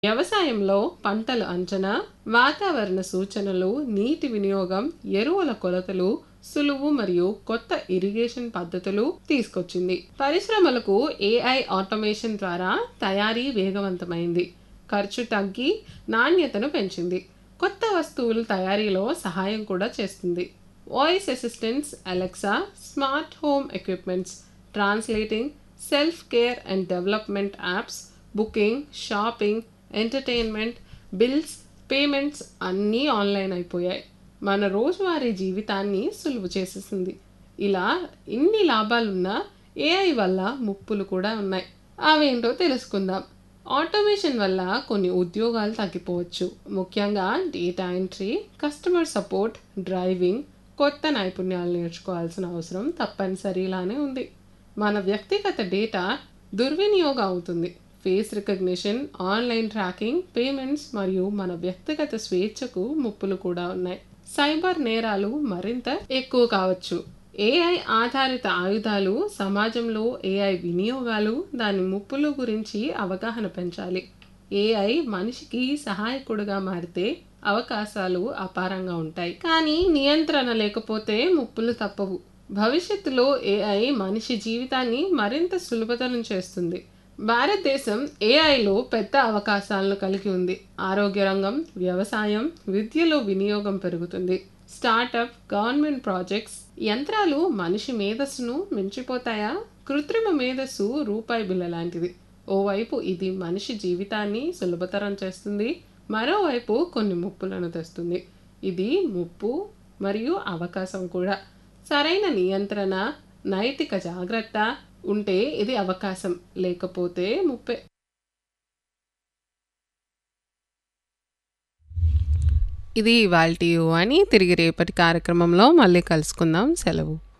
వ్యవసాయంలో పంటల అంచనా వాతావరణ సూచనలు నీటి వినియోగం ఎరువుల కొలతలు సులువు మరియు కొత్త ఇరిగేషన్ పద్ధతులు తీసుకొచ్చింది పరిశ్రమలకు ఏఐ ఆటోమేషన్ ద్వారా తయారీ వేగవంతమైంది ఖర్చు తగ్గి నాణ్యతను పెంచింది కొత్త వస్తువుల తయారీలో సహాయం కూడా చేస్తుంది voice assistants Alexa smart home equipments translating self care and development apps booking shopping entertainment bills payments అన్నీ ఆన్లైన్ అయిపోయాయి మన రోజువారీ జీవితాన్ని సులువు చేసేసింది ఇలా ఇన్ని లాభాలున్నా ఏఐ వల్ల ముప్పులు కూడా ఉన్నాయి అవేంటో తెలుసుకుందాం ఆటోమేషన్ వల్ల కొన్ని ఉద్యోగాలు తగ్గిపోవచ్చు ముఖ్యంగా data entry customer support driving కొత్త నైపుణ్యాలు నేర్చుకోవాల్సిన అవసరం తప్పనిసరిలానే ఉంది మన వ్యక్తిగత డేటా దుర్వినియోగం అవుతుంది face recognition online tracking payments మరియు మన వ్యక్తిగత స్వేచ్ఛకు ముప్పులు కూడా ఉన్నాయి సైబర్ నేరాలు మరింత ఎక్కువ కావచ్చు ఏఐ ఆధారిత ఆయుధాలు సమాజంలో ఏఐ వినియోగాలు దాని ముప్పుల గురించి అవగాహన పెంచాలి ఏఐ మనిషికి సహాయకుడుగా మారితే అవకాశాలు అపారంగా ఉంటాయి కానీ నియంత్రణ లేకపోతే ముప్పులు తప్పవు భవిష్యత్తులో ఏఐ మనిషి జీవితాన్ని మరింత సులభతరం చేస్తుంది భారతదేశం ఏఐలో పెద్ద అవకాశాలను కలిగి ఉంది ఆరోగ్య రంగం వ్యవసాయం విద్యలో వినియోగం పెరుగుతుంది స్టార్టప్ గవర్నమెంట్ ప్రాజెక్ట్స్ యంత్రాలు మనిషి మేధస్సును మించిపోతాయా కృత్రిమ మేధస్సు రూపాయి బిల్ల లాంటిది ఓవైపు ఇది మనిషి జీవితాన్ని సులభతరం చేస్తుంది మరోవైపు కొన్ని ముప్పులను తెస్తుంది ఇది ముప్పు మరియు అవకాశం కూడా సరైన నియంత్రణ నైతిక జాగ్రత్త ఉంటే ఇది అవకాశం లేకపోతే ముప్పే ఇది ఇవాల్టి అని తిరిగి రేపటి కార్యక్రమంలో మళ్ళీ కలుసుకుందాం సెలవు